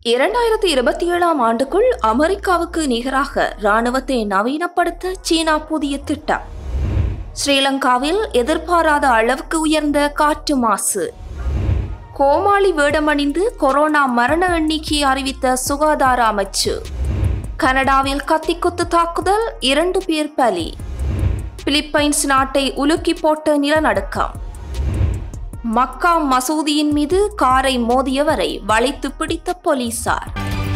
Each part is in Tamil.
இரண்டாயிரத்தி இருபத்தி ஏழாம் ஆண்டுக்குள் அமெரிக்காவுக்கு நிகராக ராணுவத்தை நவீனப்படுத்த சீனா புதிய திட்டம் ஸ்ரீலங்காவில் எதிர்பாராத அளவுக்கு உயர்ந்த காற்று மாசு கோமாளி வேடமணிந்து கொரோனா மரண எண்ணிக்கையை அறிவித்த சுகாதார அமைச்சு கனடாவில் கத்திக்குத்து தாக்குதல் இரண்டு பேர் பலி பிலிப்பைன்ஸ் நாட்டை உலுக்கி போட்ட நிலநடுக்கம் மக்கா மசூதியின் மீது காரை மோதியவரை வளைத்து பிடித்த போலீசார்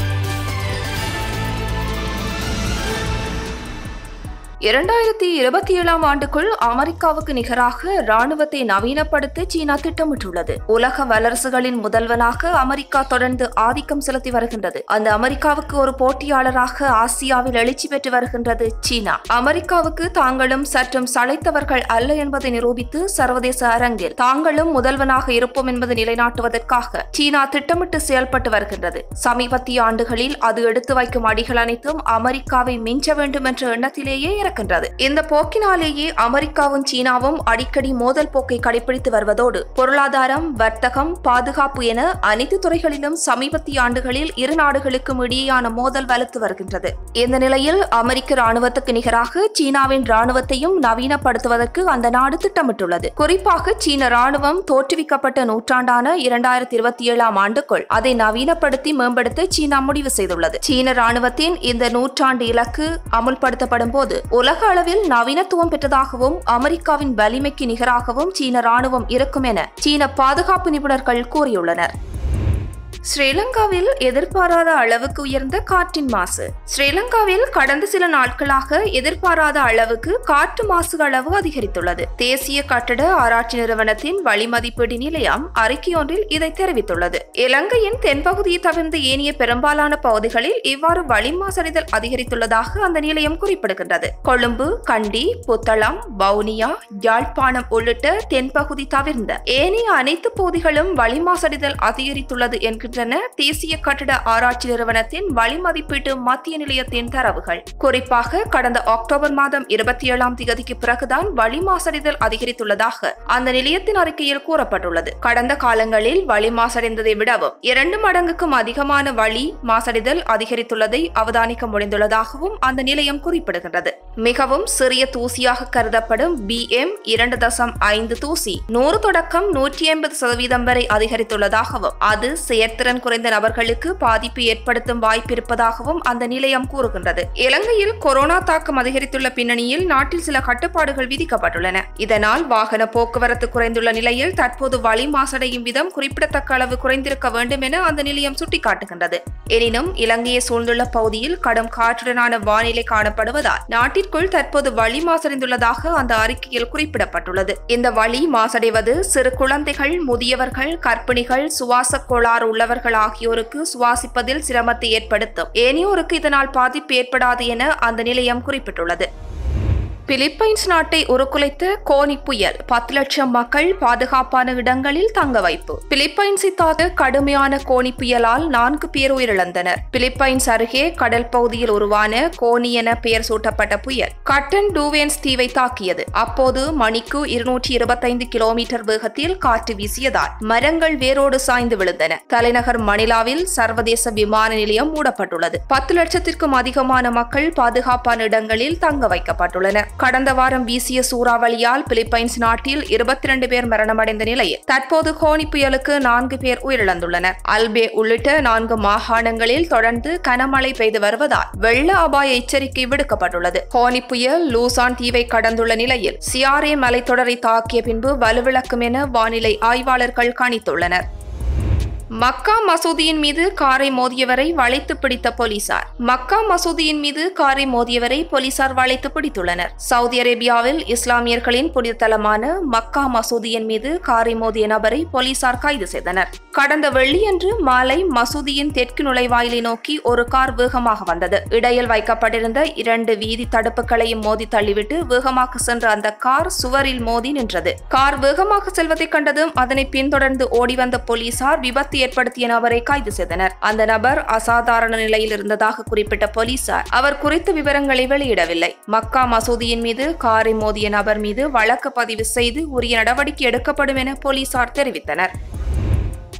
இரண்டாயிரத்தி இருபத்தி ஏழாம் ஆண்டுக்குள் அமெரிக்காவுக்கு நிகராக ராணுவத்தை நவீனப்படுத்த சீனா திட்டமிட்டுள்ளது உலக வல்லரசுகளின் முதல்வனாக அமெரிக்கா தொடர்ந்து ஆதிக்கம் செலுத்தி வருகின்றது அந்த அமெரிக்காவுக்கு ஒரு போட்டியாளராக ஆசியாவில் எழுச்சி பெற்று வருகின்றது சீனா அமெரிக்காவுக்கு தாங்களும் சற்றும் சளைத்தவர்கள் அல்ல என்பதை நிரூபித்து சர்வதேச அரங்கில் தாங்களும் முதல்வனாக இருப்போம் என்பதை நிலைநாட்டுவதற்காக சீனா திட்டமிட்டு செயல்பட்டு வருகின்றது சமீபத்திய ஆண்டுகளில் அது எடுத்து வைக்கும் அடிகள் அனைத்தும் அமெரிக்காவை மிஞ்ச வேண்டும் என்ற எண்ணத்திலேயே இருக்கின்றது இந்த போக்கினாலேயே அமெரிக்காவும் சீனாவும் அடிக்கடி மோதல் போக்கை கடைபிடித்து வருவதோடு பொருளாதாரம் வர்த்தகம் பாதுகாப்பு என அனைத்து துறைகளிலும் சமீபத்திய ஆண்டுகளில் இரு நாடுகளுக்கும் இடையேயான மோதல் வலுத்து வருகின்றது இந்த நிலையில் அமெரிக்க ராணுவத்துக்கு நிகராக சீனாவின் ராணுவத்தையும் நவீனப்படுத்துவதற்கு அந்த நாடு திட்டமிட்டுள்ளது குறிப்பாக சீன ராணுவம் தோற்றுவிக்கப்பட்ட நூற்றாண்டான இரண்டாயிரத்தி இருபத்தி ஏழாம் ஆண்டுக்குள் அதை நவீனப்படுத்தி மேம்படுத்த சீனா முடிவு செய்துள்ளது சீன ராணுவத்தின் இந்த நூற்றாண்டு இலக்கு அமுல்படுத்தப்படும் போது உலக அளவில் நவீனத்துவம் பெற்றதாகவும் அமெரிக்காவின் வலிமைக்கு நிகராகவும் சீன ராணுவம் இருக்கும் என சீன பாதுகாப்பு நிபுணர்கள் கூறியுள்ளனர் ஸ்ரீலங்காவில் எதிர்பாராத அளவுக்கு உயர்ந்த காற்றின் மாசு ஸ்ரீலங்காவில் கடந்த சில நாட்களாக எதிர்பாராத அளவுக்கு காற்று மாசு அளவு அதிகரித்துள்ளது தேசிய கட்டட ஆராய்ச்சி நிறுவனத்தின் வளிமதிப்பீடு நிலையம் அறிக்கையொன்றில் இதை தெரிவித்துள்ளது இலங்கையின் தென்பகுதியை தவிர்ந்த ஏனைய பெரும்பாலான பகுதிகளில் இவ்வாறு வளி மாசடைதல் அதிகரித்துள்ளதாக அந்த நிலையம் குறிப்பிடுகின்றது கொழும்பு கண்டி புத்தளம் வவுனியா யாழ்ப்பாணம் உள்ளிட்ட தென்பகுதி தவிர்ந்த ஏனைய அனைத்து பகுதிகளும் வளி மாசடைதல் அதிகரித்துள்ளது என்கின்றன தேசிய கட்டட ஆராய்ச்சி நிறுவனத்தின் வளிமதிப்பீட்டு மத்திய நிலையத்தின் தரவுகள் குறிப்பாக கடந்த அக்டோபர் மாதம் இருபத்தி ஏழாம் தேதிக்கு பிறகுதான் வளி மாசடைதல் அதிகரித்துள்ளதாக அந்த நிலையத்தின் அறிக்கையில் கூறப்பட்டுள்ளது கடந்த காலங்களில் வளி மாசடைந்ததை விடவும் இரண்டு மடங்குக்கும் அதிகமான வளி மாசடைதல் அதிகரித்துள்ளதை அவதானிக்க முடிந்துள்ளதாகவும் அந்த நிலையம் குறிப்பிடுகின்றது மிகவும் சிறிய தூசியாக கருதப்படும் பி எம் இரண்டு தசம் ஐந்து தூசி நூறு தொடக்கம் நூற்றி ஐம்பது சதவீதம் வரை அதிகரித்துள்ளதாகவும் அது செயற்திறன் குறைந்த நபர்களுக்கு பாதிப்பு ஏற்படுத்தும் வாய்ப்பு இருப்பதாகவும் அந்த நிலையம் கூறுகின்றது இலங்கையில் கொரோனா தாக்கம் அதிகரித்துள்ள பின்னணியில் நாட்டில் சில கட்டுப்பாடுகள் விதிக்கப்பட்டுள்ளன இதனால் வாகன போக்குவரத்து குறைந்துள்ள நிலையில் தற்போது வளி மாசடையும் விதம் குறிப்பிடத்தக்க அளவு குறைந்திருக்க வேண்டும் என அந்த நிலையம் சுட்டிக்காட்டுகின்றது எனினும் இலங்கையை சூழ்ந்துள்ள பகுதியில் கடும் காற்றுடனான வானிலை காணப்படுவதால் நாட்டிற்குள் தற்போது வளி மாசடைந்துள்ளதாக அந்த அறிக்கையில் குறிப்பிடப்பட்டுள்ளது இந்த வளி மாசடைவது சிறு குழந்தைகள் முதியவர்கள் கர்ப்பிணிகள் சுவாச கோளாறு உள்ளவர்கள் ஆகியோருக்கு சுவாசிப்பதில் சிரமத்தை ஏற்படுத்தும் ஏனையோருக்கு இதனால் பாதிப்பு ஏற்படாது என அந்த நிலையம் குறிப்பிட்டுள்ளது பிலிப்பைன்ஸ் நாட்டை உருக்குலைத்த கோனி புயல் பத்து லட்சம் மக்கள் பாதுகாப்பான இடங்களில் தங்க வைப்பு பிலிப்பைன்ஸை தாக்க கடுமையான கோனி புயலால் நான்கு பேர் உயிரிழந்தனர் பிலிப்பைன்ஸ் அருகே கடல் பகுதியில் உருவான கோனி என பெயர் சூட்டப்பட்ட புயல் கட்டன் டூவேன்ஸ் தீவை தாக்கியது அப்போது மணிக்கு இருநூற்றி இருபத்தைந்து கிலோமீட்டர் வேகத்தில் காற்று வீசியதால் மரங்கள் வேரோடு சாய்ந்து விழுந்தன தலைநகர் மணிலாவில் சர்வதேச விமான நிலையம் மூடப்பட்டுள்ளது பத்து லட்சத்திற்கும் அதிகமான மக்கள் பாதுகாப்பான இடங்களில் தங்க வைக்கப்பட்டுள்ளனர் கடந்த வாரம் வீசிய சூறாவளியால் பிலிப்பைன்ஸ் நாட்டில் இருபத்தி இரண்டு பேர் மரணமடைந்த நிலையில் தற்போது கோனி புயலுக்கு நான்கு பேர் உயிரிழந்துள்ளனர் அல்பே உள்ளிட்ட நான்கு மாகாணங்களில் தொடர்ந்து கனமழை பெய்து வருவதால் வெள்ள அபாய எச்சரிக்கை விடுக்கப்பட்டுள்ளது கோனி புயல் லூசான் தீவை கடந்துள்ள நிலையில் சியாரே மலைத்தொடரை தாக்கிய பின்பு வலுவிழக்கும் என வானிலை ஆய்வாளர்கள் கணித்துள்ளனர் மக்கா மசூதியின் மீது காரை மோதியவரை வளைத்து பிடித்த போலீசார் மக்கா மசூதியின் மீது காரை மோதியவரை போலீசார் வளைத்து பிடித்துள்ளனர் சவுதி அரேபியாவில் இஸ்லாமியர்களின் புனித தலமான மக்கா மசூதியின் மீது காரை மோதிய நபரை போலீசார் கைது செய்தனர் கடந்த வெள்ளியன்று மாலை மசூதியின் தெற்கு நுழைவாயிலை நோக்கி ஒரு கார் வேகமாக வந்தது இடையில் வைக்கப்பட்டிருந்த இரண்டு வீதி தடுப்புகளையும் மோதி தள்ளிவிட்டு வேகமாக சென்ற அந்த கார் சுவரில் மோதி நின்றது கார் வேகமாக செல்வதை கண்டதும் அதனை பின்தொடர்ந்து ஓடி வந்த போலீசார் விபத்து ஏற்படுத்திய நபரை கைது செய்தனர் அந்த நபர் அசாதாரண நிலையில் இருந்ததாக குறிப்பிட்ட போலீசார் அவர் குறித்த விவரங்களை வெளியிடவில்லை மக்கா மசூதியின் மீது காரை மோதிய நபர் மீது வழக்கு பதிவு செய்து உரிய நடவடிக்கை எடுக்கப்படும் என போலீசார் தெரிவித்தனர்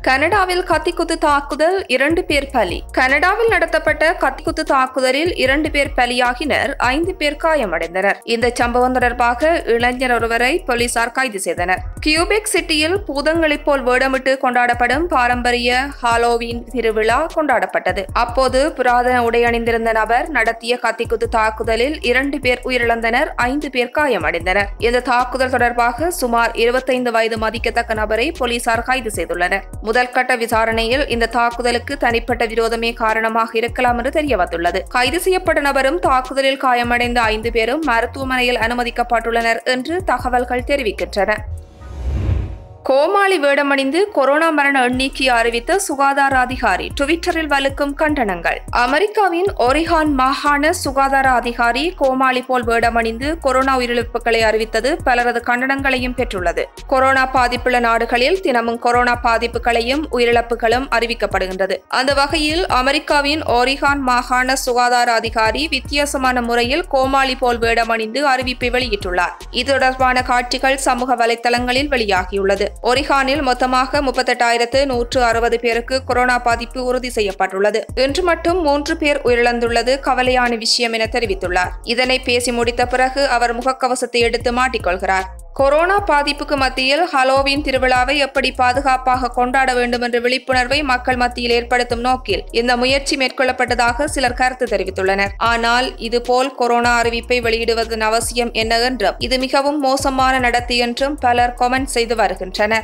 கனடாவில் கத்திக்குத்து தாக்குதல் இரண்டு பேர் பலி கனடாவில் நடத்தப்பட்ட கத்திக்குத்து தாக்குதலில் இரண்டு பேர் பலியாகினர் ஐந்து பேர் காயமடைந்தனர் இந்த சம்பவம் தொடர்பாக இளைஞர் ஒருவரை போலீசார் கைது செய்தனர் கியூபெக் சிட்டியில் பூதங்களைப் போல் வேடமிட்டு கொண்டாடப்படும் பாரம்பரிய ஹாலோவீன் திருவிழா கொண்டாடப்பட்டது அப்போது புராதன உடை அணிந்திருந்த நபர் நடத்திய கத்திக்குத்து தாக்குதலில் இரண்டு பேர் உயிரிழந்தனர் ஐந்து பேர் காயமடைந்தனர் இந்த தாக்குதல் தொடர்பாக சுமார் இருபத்தைந்து வயது மதிக்கத்தக்க நபரை போலீசார் கைது செய்துள்ளனர் முதல் கட்ட விசாரணையில் இந்த தாக்குதலுக்கு தனிப்பட்ட விரோதமே காரணமாக இருக்கலாம் என்று தெரியவந்துள்ளது கைது செய்யப்பட்ட நபரும் தாக்குதலில் காயமடைந்த ஐந்து பேரும் மருத்துவமனையில் அனுமதிக்கப்பட்டுள்ளனர் என்று தகவல்கள் தெரிவிக்கின்றன கோமாளி வேடமணிந்து கொரோனா மரண எண்ணிக்கையை அறிவித்த சுகாதார அதிகாரி டுவிட்டரில் வலுக்கும் கண்டனங்கள் அமெரிக்காவின் ஒரிஹான் மாகாண சுகாதார அதிகாரி கோமாளி போல் வேடமணிந்து கொரோனா உயிரிழப்புகளை அறிவித்தது பலரது கண்டனங்களையும் பெற்றுள்ளது கொரோனா பாதிப்புள்ள நாடுகளில் தினமும் கொரோனா பாதிப்புகளையும் உயிரிழப்புகளும் அறிவிக்கப்படுகின்றது அந்த வகையில் அமெரிக்காவின் ஒரிஹான் மாகாண சுகாதார அதிகாரி வித்தியாசமான முறையில் கோமாளி போல் வேடமணிந்து அறிவிப்பை வெளியிட்டுள்ளார் இது தொடர்பான காட்சிகள் சமூக வலைதளங்களில் வெளியாகியுள்ளது ஒரிகானில் மொத்தமாக முப்பத்தெட்டாயிரத்து நூற்று அறுபது பேருக்கு கொரோனா பாதிப்பு உறுதி செய்யப்பட்டுள்ளது இன்று மட்டும் மூன்று பேர் உயிரிழந்துள்ளது கவலையான விஷயம் என தெரிவித்துள்ளார் இதனை பேசி முடித்த பிறகு அவர் முகக்கவசத்தை எடுத்து மாட்டிக்கொள்கிறார் கொரோனா பாதிப்புக்கு மத்தியில் ஹலோவின் திருவிழாவை எப்படி பாதுகாப்பாக கொண்டாட வேண்டும் என்ற விழிப்புணர்வை மக்கள் மத்தியில் ஏற்படுத்தும் நோக்கில் இந்த முயற்சி மேற்கொள்ளப்பட்டதாக சிலர் கருத்து தெரிவித்துள்ளனர் ஆனால் இதுபோல் கொரோனா அறிவிப்பை வெளியிடுவதன் அவசியம் என்ன என்றும் இது மிகவும் மோசமான நடத்தி என்றும் பலர் கமெண்ட் செய்து வருகின்றனர்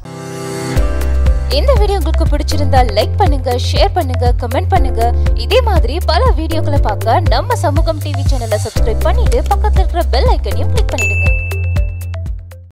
இந்த வீடியோ உங்களுக்கு பிடிச்சிருந்தா லைக் பண்ணுங்க ஷேர் பண்ணுங்க கமெண்ட் பண்ணுங்க இதே மாதிரி பல வீடியோக்களை பார்க்க நம்ம சமூகம் டிவி சேனலை சப்ஸ்கிரைப் பண்ணிட்டு பக்கத்துல இருக்கிற பெல் ஐக்கனையும் கிளிக் பண்ணிடுங்க